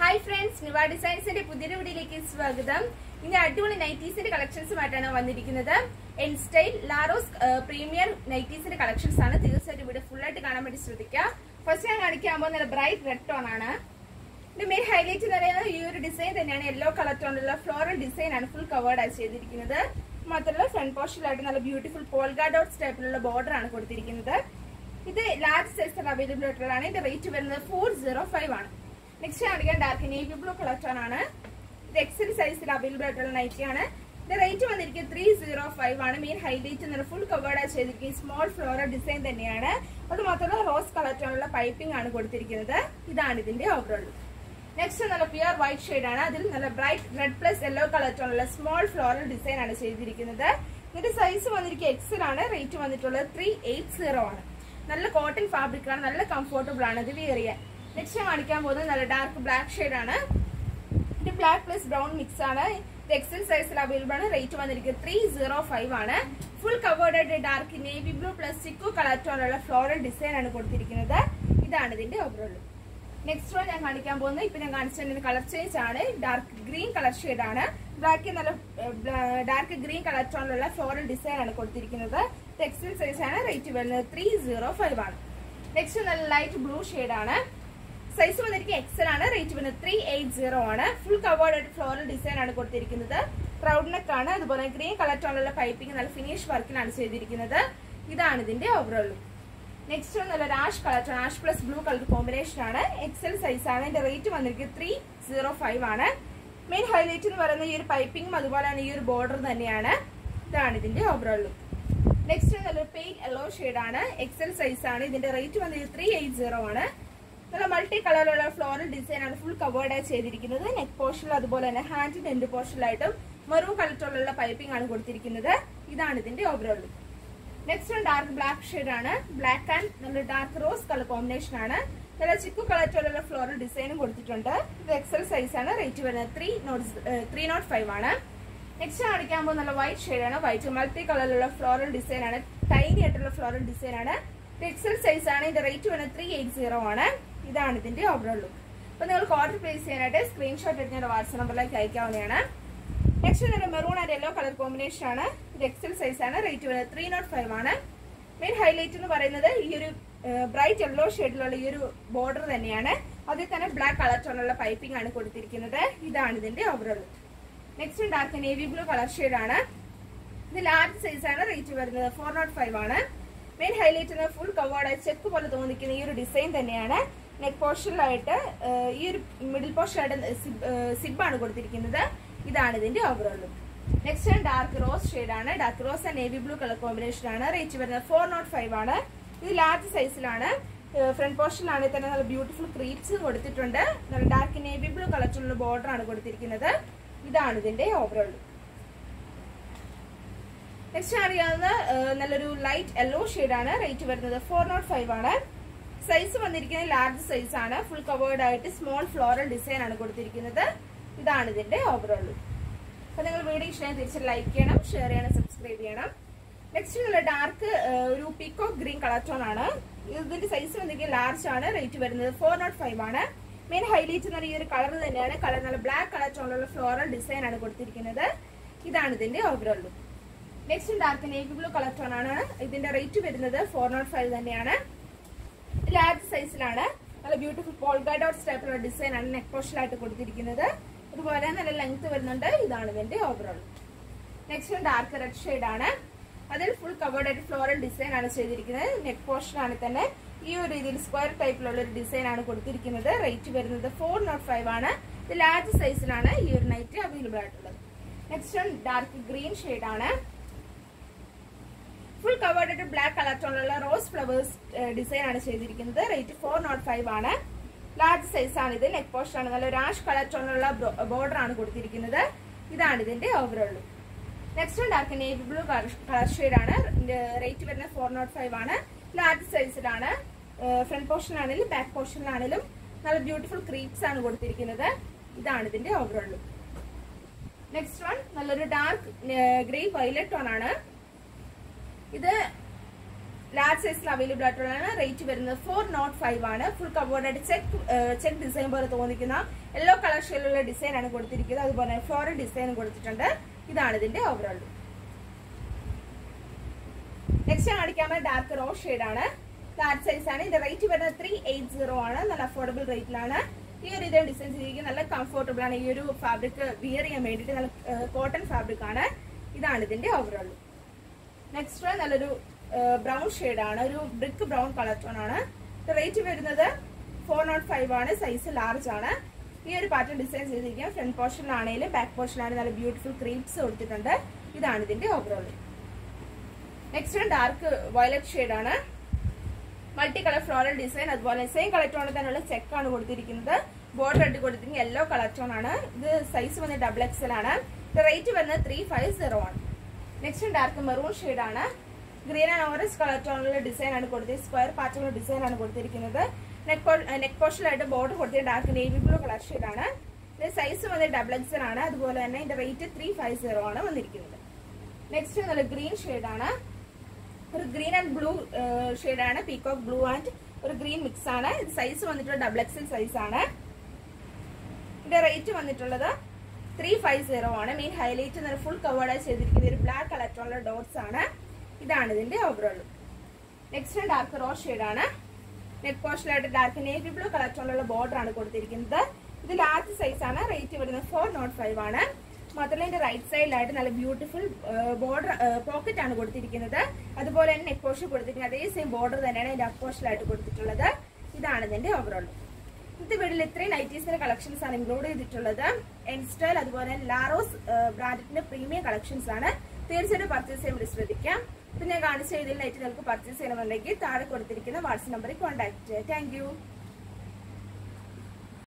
hi friends നിവ ഡിസൈൻസിന്റെ പുതിയൊരു വീഡിയോയിലേക്ക് സ്വാഗതം ഇന്ന് അടിപൊളി നൈറ്റീസിന്റെ കളക്ഷൻസുമായിട്ടാണ് വന്നിരിക്കുന്നത് എൻ സ്റ്റൈൽ ലാറോസ് പ്രീമിയർ നൈറ്റീസിന്റെ കളക്ഷൻസ് ആണ് തീർച്ചയായിട്ടും വീഡിയോ ഫുൾ ആയിട്ട് കാണാൻ വേണ്ടി ശ്രദ്ധിക്കുക ഫസ്റ്റ് ഞാൻ കാണിക്കാൻ പോകുന്ന നല്ല ബ്രൈറ്റ് റെഡ് ടോൺ ആണ് ഇതിന്റെ മെയിൻ ഹൈലൈറ്റ് എന്ന് പറയുന്നത് ഈ ഒരു ഡിസൈൻ തന്നെയാണ് യെല്ലോ കളർ ടോണിലുള്ള ഫ്ലോറൽ ഡിസൈൻ ആണ് ഫുൾ കവേർഡ് ആയി ചെയ്തിരിക്കുന്നത് മാത്രമല്ല ഫ്രണ്ട് പോർഷനിലായിട്ട് നല്ല ബ്യൂട്ടിഫുൾ പോൾഗാ ഡോട്ട്സ് ടൈപ്പിലുള്ള ബോർഡർ ആണ് കൊടുത്തിരിക്കുന്നത് ഇത് ലാർജ് സൈസ് അവൈലബിൾ ആയിട്ടുള്ളതാണ് ഇതിന്റെ റേറ്റ് വരുന്നത് ഫോർ സീറോ ഫൈവ് ആണ് നെക്സ്റ്റ് കാണിക്കാൻ dark navy blue colour tone ആണ് ഇത് എക്സൽ സൈസിൽ അവൈലബിൾ ആയിട്ടുള്ള നൈറ്റി ആണ് ഇതിന്റെ റേറ്റ് വന്നിരിക്കുന്നത് ത്രീ സീറോ ഫൈവ് ആണ് മെയിൻ ഹൈലൈറ്റ് എന്നുള്ള ഫുൾ കവേർഡ് ആയി ചെയ്തിരിക്കുന്നത് സ്മോൾ ഫ്ലോറൽ ഡിസൈൻ തന്നെയാണ് അത് മാത്രമല്ല റോസ് കളർ ടോണുള്ള പൈപ്പിംഗ് ആണ് കൊടുത്തിരിക്കുന്നത് ഇതാണ് ഇതിന്റെ ഓവറോൾ നെക്സ്റ്റ് നല്ല പ്യുർ വൈറ്റ് ഷെയ്ഡ് ആണ് അതിൽ നല്ല bright red plus yellow colour ടോണുള്ള സ്മോൾ ഫ്ലോറൽ ഡിസൈൻ ആണ് ചെയ്തിരിക്കുന്നത് ഇതിന്റെ സൈസ് വന്നിരിക്കുക എക്സൽ ആണ് റേറ്റ് വന്നിട്ടുള്ളത് ത്രീ എയ്റ്റ് സീറോ ആണ് നല്ല കോട്ടൺ ഫാബ്രിക് ആണ് നല്ല കംഫർട്ടബിൾ ആണ് ഇത് വിയർ ചെയ്യാൻ നെക്സ്റ്റ് ഞാൻ കാണിക്കാൻ പോകുന്നത് നല്ല ഡാർക്ക് ബ്ലാക്ക് ഷെയ്ഡ് ആണ് ഇത് ബ്ലാക്ക് പ്ലസ് ബ്രൗൺ മിക്സ് ആണ് ഇത് എക്സൽ സൈസിൽ അവൈലബിൾ ആണ് റേറ്റ് വന്നിരിക്കുന്നത് ത്രീ സീറോ ഫൈവ് ആണ് ഫുൾ കവേർഡ് ആയിട്ട് dark navy blue plus chikoo colour ടോണുള്ള ഫ്ലോറൽ ഡിസൈൻ ആണ് കൊടുത്തിരിക്കുന്നത് ഇതാണ് ഇതിന്റെ ഓവറോൾ നെക്സ്റ്റ് വൺ ഞാൻ കാണിക്കാൻ പോകുന്നത് ഇപ്പൊ ഞാൻ കാണിച്ചതിന്റെ കളർ ചേഞ്ച് ആണ് ഡാർക്ക് ഗ്രീൻ കളർ ഷെയ്ഡ് ആണ് ബ്ലാക്ക് നല്ല ഡാർക്ക് ഗ്രീൻ കളർ ടോണിലുള്ള ഫ്ലോറൽ ഡിസൈൻ ആണ് കൊടുത്തിരിക്കുന്നത് എക്സൽ സൈസ് ആണ് റേറ്റ് വരുന്നത് ത്രീ സീറോ ഫൈവ് ആണ് നെക്സ്റ്റ് നല്ല ലൈറ്റ് ബ്ലൂ ഷെയ്ഡ് ആണ് സൈസ് വന്നിരിക്കുന്നത് എക്സൽ ആണ് റേറ്റ് വരുന്നത് ത്രീ എയ്റ്റ് സീറോ ആണ് ഫുൾ കവേർഡ് ആയിട്ട് ഫ്ലോറൽ ഡിസൈൻ ആണ് കൊടുത്തിരിക്കുന്നത് ക്രൗഡ് നെക്ക് ആണ് അതുപോലെ ഗ്രീൻ കളർ ടോണിലുള്ള പൈപ്പിംഗ് നല്ല ഫിനിഷ് വർക്കിലാണ് ചെയ്തിരിക്കുന്നത് ഇതാണ് ഇതിന്റെ ഓവറോൾ നെക്സ്റ്റ് നല്ല രാഷ് colour tone ash plus blue colour combination ആണ് എക്സൽ സൈസ് ആണ് ഇതിന്റെ റേറ്റ് വന്നിരിക്കുന്നത് ത്രീ സീറോ ഫൈവ് ആണ് മെയിൻ ഹൈലൈറ്റ് എന്ന് പറയുന്നത് ഈ ഒരു പൈപ്പിംഗും അതുപോലെ തന്നെ ഈ ഒരു ബോർഡർ തന്നെയാണ് ഇതാണ് ഇതിന്റെ ഓവറോൾ നെക്സ്റ്റ് നല്ലൊരു പെയിന്റ് യെല്ലോ ഷെയ്ഡ് ആണ് എക്സൽ സൈസ് ആണ് ഇതിന്റെ റേറ്റ് വന്നത് ത്രീ എയ്റ്റ് സീറോ ആണ് നല്ല മൾട്ടി കളറിലുള്ള ഫ്ലോറൽ ഡിസൈൻ ആണ് ഫുൾ കവേർഡ് ആയി ചെയ്തിരിക്കുന്നത് നെക്ക് പോർഷനിൽ അതുപോലെ തന്നെ ഹാൻഡിന്റെ എൻഡ് പോർഷനിലായിട്ടും മെറൂൺ കളറിലുള്ള പൈപ്പിംഗ് ആണ് കൊടുത്തിരിക്കുന്നത് ഇതാണ് ഇതിന്റെ overall next dark black shade ആണ് ബ്ലാക്ക് ആൻഡ് നല്ല ഡാർക്ക് റോസ് കളർ കോമ്പിനേഷൻ ആണ് നല്ല ചിക്കു കളറിലുള്ള ഫ്ലോറൽ ഡിസൈനും കൊടുത്തിട്ടുണ്ട് ഇത് എക്സൽ സൈസ് ആണ് റേറ്റ് വരുന്നത് three nought three nought five ആണ് നെക്സ്റ്റ് കാണിക്കാൻ പോകുന്ന നല്ല വൈറ്റ് ഷെയ്ഡ് ആണ് വൈറ്റ് മൾട്ടി കളറിലുള്ള ഫ്ലോറൽ ഡിസൈൻ ആണ് ടൈനി ആയിട്ടുള്ള ഫ്ലോറൽ ഡിസൈൻ ആണ് എക്സൽ സൈസ് ആണ് ഇതിന്റെ റേറ്റ് വരുന്നത് ത്രീ എയ്റ്റ് സീറോ ആണ് ഇതാണ് ഇതിന്റെ ഓവറോൾ ലുക്ക് അപ്പൊ നിങ്ങൾക്ക് ഓർഡർ പ്ലേസ് ചെയ്യാനായിട്ട് സ്ക്രീൻഷോട്ട് എടുത്ത് ഞങ്ങളുടെ വാട്സ്ആപ്പ് നമ്പറിലേക്ക് അയക്കാവുന്നതാണ് നെക്സ്റ്റ് നല്ല maroon and yellow colour combination ആണ് ഇത് എക്സൽ സൈസ് ആണ് റേറ്റ് വരുന്നത് ത്രീ നോട്ട് ഫൈവ് ആണ് മെയിൻ ഹൈലൈറ്റ് എന്ന് പറയുന്നത് ഈ ഒരു ബ്രൈറ്റ് യെല്ലോ ഷെയ്ഡിലുള്ള ഈ ഒരു ബോർഡർ തന്നെയാണ് അതിൽ തന്നെ ബ്ലാക്ക് കളർ ടോണുള്ള പൈപ്പിംഗ് ആണ് കൊടുത്തിരിക്കുന്നത് ഇതാണ് ഇതിന്റെ overall next dark navy blue colour shade ആണ് ഇത് ലാർജ് സൈസ് ആണ് റേറ്റ് വരുന്നത് ഫോർ നോട്ട് ഫൈവ് ആണ് main highlight full covered check പോലെ തോന്നിക്കുന്ന ഈ ഒരു ഡിസൈൻ തന്നെയാണ് നെക്ക് പോർഷനിലായിട്ട് ഈ ഒരു മിഡിൽ പോർഷനായിട്ട് സിബാണ് കൊടുത്തിരിക്കുന്നത് ഇതാണ് ഇതിന്റെ overall next dark rose shade ആണ് dark rose and navy blue colour combination ആണ് റേറ്റ് വരുന്നത് ഫോർ നോട്ട് ഫൈവ് ആണ് ഇത് ലാർജ് സൈസിലാണ് ഫ്രണ്ട് പോർഷനിലാണെങ്കിൽ തന്നെ നല്ല ബ്യൂട്ടിഫുൾ ക്രീപ്സ് കൊടുത്തിട്ടുണ്ട് നല്ല ഡാർക്ക് നേവി ബ്ലൂ കളറിലുള്ള ബോർഡർ ആണ് കൊടുത്തിരിക്കുന്നത് ഇതാണ് ഇതിന്റെ ഓവറോൾ നെക്സ്റ്റ് അറിയാവുന്ന നല്ലൊരു ലൈറ്റ് യെല്ലോ ആണ് റേറ്റ് വരുന്നത് ഫോർ നോട്ട് ഫൈവ് ആണ് സൈസ് വന്നിരിക്കുന്നത് ലാർജ് സൈസ് ആണ് ഫുൾ കവേർഡ് ആയിട്ട് സ്മോൾ ഫ്ലോറൽ ഡിസൈൻ ആണ് കൊടുത്തിരിക്കുന്നത് ഇതാണ് ഇതിന്റെ ഓവറോൾ അപ്പൊ നിങ്ങൾ വീഡിയോ ഇഷ്ടമായി തിരിച്ച് ലൈക്ക് ചെയ്യണം ഷെയർ ചെയ്യണം സബ്സ്ക്രൈബ് ചെയ്യണം നെക്സ്റ്റ് നല്ല ഡാർക്ക് ഒരു പീക്കോ ഗ്രീൻ കളർ ടോൺ ആണ് ഇതിന്റെ സൈസ് വന്നിരിക്കുന്നത് ലാർജ് ആണ് റേറ്റ് വരുന്നത് ഫോർ നോട്ട് ഫൈവ് ആണ് മെയിൻ ഹൈലൈറ്റ് എന്ന് പറയുന്ന ഈ ഒരു കളർ തന്നെയാണ് കളർ നല്ല ബ്ലാക്ക് കളർ ടോണിലുള്ള ഫ്ലോറൽ ഡിസൈൻ ആണ് കൊടുത്തിരിക്കുന്നത് ഇതാണ് ഇതിന്റെ overall look next dark navy blue colour tone ആണ് ഇതിന്റെ റേറ്റ് വരുന്നത് ഫോർ നോട്ട് ഫൈവ് തന്നെയാണ് ലാർജ് സൈസിലാണ് നല്ല ബ്യൂട്ടിഫുൾ പോൾഗാ ഡോട്ട് ടൈപ്പിലുള്ള ഡിസൈൻ ആണ് നെക്ക് പോർഷനായിട്ട് കൊടുത്തിരിക്കുന്നത് അതുപോലെ നല്ല ലെങ്ത് വരുന്നുണ്ട് ഇതാണ് ഇതിന്റെ overall next dark red shade ആണ് അതിൽ ഫുൾ കവേർഡ് ആയിട്ട് ഫ്ലോറൽ ഡിസൈൻ ആണ് ചെയ്തിരിക്കുന്നത് നെക്ക് പോർഷൻ ആണ് തന്നെ ഈ ഒരു രീതിയിൽ സ്ക്വയർ ടൈപ്പിലുള്ള ഒരു ഡിസൈൻ ആണ് കൊടുത്തിരിക്കുന്നത് റേറ്റ് വരുന്നത് ഫോർ നോട്ട് ഫൈവ് ആണ് ഇത് ലാർജ് സൈസിലാണ് ഈ ഒരു നൈറ്റ് അവൈലബിൾ ആയിട്ടുള്ളത് next one dark green shade ആണ് ഫുൾ കവേർഡ് ആയിട്ട് ബ്ലാക്ക് കളർ ടോണിലുള്ള റോസ് ഫ്ലവേഴ്സ് ഡിസൈൻ ആണ് ചെയ്തിരിക്കുന്നത് റേറ്റ് ഫോർ നോട്ട് ഫൈവ് ആണ് ലാർജ് സൈസ് ആണ് ഇത് നെക്ക് പോസ്റ്റ് ആണ് നല്ല രാഷ് കളർ ടോണിലുള്ള ബോർഡർ ആണ് കൊടുത്തിരിക്കുന്നത് ഇതാണ് ഇതിന്റെ overall next dark navy blue colour shade ആണ് റേറ്റ് വരുന്നത് ഫോർ നോട്ട് ഫൈവ് ആണ് ലാർജ് സൈസിലാണ് ഫ്രണ്ട് പോർഷനിലാണെങ്കിലും ബാക്ക് പോർഷനിലാണെങ്കിലും നല്ല ബ്യൂട്ടിഫുൾ ക്രീപ്സ് ആണ് കൊടുത്തിരിക്കുന്നത് ഇതാണ് ഇതിന്റെ ഓവറോൾ നെക്സ്റ്റ് വൺ നല്ലൊരു ഡാർക്ക് ഗ്രേ വയലറ്റ് ടോൺ ആണ് ഇത് ലാർജ് സൈസിൽ അവൈലബിൾ ആയിട്ടുള്ളതാണ് റേറ്റ് വരുന്നത് ഫോർ നോട്ട് ഫൈവ് ആണ് full covered check check design പോലെ തോന്നിക്കുന്ന യെല്ലോ കളർ ഷെയിലുള്ള ഡിസൈൻ ആണ് കൊടുത്തിരിക്കുന്നത് അതുപോലെ ഫ്ലോറൽ ഡിസൈനും കൊടുത്തിട്ടുണ്ട് ഇതാണ് ഇതിന്റെ ഓവറോൾ നെക്സ്റ്റ് കാണിക്കാൻ ഡാർക്ക് റോസ് ഷെയ്ഡ് ആണ് ലാർജ് സൈസ് ആണ് ഇതിന്റെ റേറ്റ് വരുന്നത് ത്രീ എയ്റ്റ് സീറോ ആണ് നല്ല അഫോർഡബിൾ റേറ്റിലാണ് ഈ ഒരു ഇതേ ഡിസൈൻ ചെയ്തിരിക്കുന്നത് നല്ല കംഫർട്ടബിൾ ആണ് ഈ ഒരു ഫാബ്രിക് വിയർ ചെയ്യാൻ വേണ്ടിയിട്ട് നല്ല കോട്ടൺ ഫാബ്രിക് ആണ് ഇതാണ് ഇതിന്റെ ഓവറോൾ നെക്സ്റ്റ് നല്ലൊരു ബ്രൗൺ ഷെയ്ഡ് ആണ് ഒരു ബ്രിക്ക് ബ്രൗൺ കളർ ടോൺ ആണ് റേറ്റ് വരുന്നത് ഫോർ നോട്ട് ഫൈവ് ആണ് സൈസ് ലാർജ് ആണ് ഈ ഒരു പാറ്റേൺ ഡിസൈൻ ചെയ്തിരിക്കുക ഫ്രണ്ട് പോർഷനിലാണെങ്കിലും ബാക്ക് പോർഷനിലാണെങ്കിൽ നല്ല ബ്യൂട്ടിഫുൾ ക്രീപ്സ് കൊടുത്തിട്ടുണ്ട് ഇതാണ് ഇതിന്റെ overall next dark violet shade ആണ് മൾട്ടി കളർ ഫ്ലോറൽ ഡിസൈൻ അതുപോലെ സെയിം കളർ ടോണിൽ തന്നെയുള്ള ചെക്ക് ആണ് കൊടുത്തിരിക്കുന്നത് ബോർഡർ ഇട്ട് കൊടുത്തിരിക്കുന്നത് യെല്ലോ കളർ ടോൺ ആണ് ഇത് സൈസ് വന്ന് ഡബിൾ എക്സൽ ആണ് ഇത് റേറ്റ് വരുന്നത് ത്രീ ഫൈവ് സീറോ ആണ് നെക്സ്റ്റ് ഡാർക്ക് മെറൂൺ ഷെയ്ഡ് ആണ് ഗ്രീൻ ആൻഡ് ഓറഞ്ച് കളർ ടോണിലുള്ള ഡിസൈൻ ആണ് കൊടുത്തിരിക്കുന്നത് സ്ക്വയർ പാറ്റേണുള്ള ഡിസൈൻ ആണ് കൊടുത്തിരിക്കുന്നത് നെക്ക് നെക്ക് പോർഷനിലായിട്ട് ബോർഡർ കൊടുത്തിയ dark navy blue colour shade ആണ് ഇത് സൈസ് വന്ന് ഡബിൾ എക്സൽ ആണ് അതുപോലെ തന്നെ ഇതിന്റെ റേറ്റ് ത്രീ ഫൈവ് സീറോ ആണ് വന്നിരിക്കുന്നത് നെക്സ്റ്റ് നല്ല ഗ്രീൻ ഷെയ്ഡ് ആണ് ഒരു ഗ്രീൻ ആൻഡ് ബ്ലൂ ആണ് പീകോക്ക് ബ്ലൂ ആൻഡ് ഒരു ഗ്രീൻ മിക്സ് ആണ് ഇത് സൈസ് വന്നിട്ടുള്ള ഡബിൾ എക്സൽ സൈസ് ആണ് ഇതിന്റെ റേറ്റ് വന്നിട്ടുള്ളത് ത്രീ ഫൈവ് സീറോ ആണ് മെയിൻ ഹൈലൈറ്റ് നല്ല ഫുൾ കവേർഡ് ചെയ്തിരിക്കുന്ന ഒരു ബ്ലാക്ക് കളക്ടറുള്ള ഡോട്ട്സ് ആണ് ഇതാണ് ഇതിന്റെ overall next dark rose shade ആണ് നെക്ക് പോർഷനിലായിട്ട് ഡാർക്ക് നേവി ബ്ലൂ കളക്ടറുള്ള ബോർഡർ ആണ് കൊടുത്തിരിക്കുന്നത് ഇത് ലാർജ് സൈസ് ആണ് റേറ്റ് വരുന്നത് ഫോർ നോട്ട് ഫൈവ് ആണ് മാത്രമല്ല ഇതിന്റെ റൈറ്റ് സൈഡിലായിട്ട് നല്ല ബ്യൂട്ടിഫുൾ ബോർഡർ പോക്കറ്റ് ആണ് കൊടുത്തിരിക്കുന്നത് അതുപോലെ തന്നെ നെക്ക് പോർഷൻ കൊടുത്തിരിക്കുന്നത് അതേ സെയിം ബോർഡർ തന്നെയാണ് ഇതിന്റെ അപ്പോഷനിലായിട്ട് കൊടുത്തിട്ടുള്ളത് ഇതാണ് ഇതിന്റെ ഓവറോൾ ഇന്നത്തെ വീട്ടിൽ ഇത്രയും നൈറ്റീസിന്റെ കളക്ഷൻസ് ആണ് ഇൻക്ലൂഡ് ചെയ്തിട്ടുള്ളത് എൻ സ്റ്റൈൽ അതുപോലെ ലാറോസ് ബ്രാൻഡിന്റെ പ്രീമിയം കളക്ഷൻസ് ആണ് തീർച്ചയായിട്ടും പർച്ചേസ് ചെയ്യാൻ വേണ്ടി ശ്രദ്ധിക്കാം ഇപ്പൊ ഞാൻ കാണിച്ച ഇതിൽ നൈറ്റ് നിങ്ങൾക്ക് പർച്ചേസ് ചെയ്യണമെന്നുണ്ടെങ്കിൽ താഴെ കൊടുത്തിരിക്കുന്ന വാട്സ്ആപ്പ് നമ്പറിൽ കോൺടാക്ട് ചെയ്യുക താങ്ക്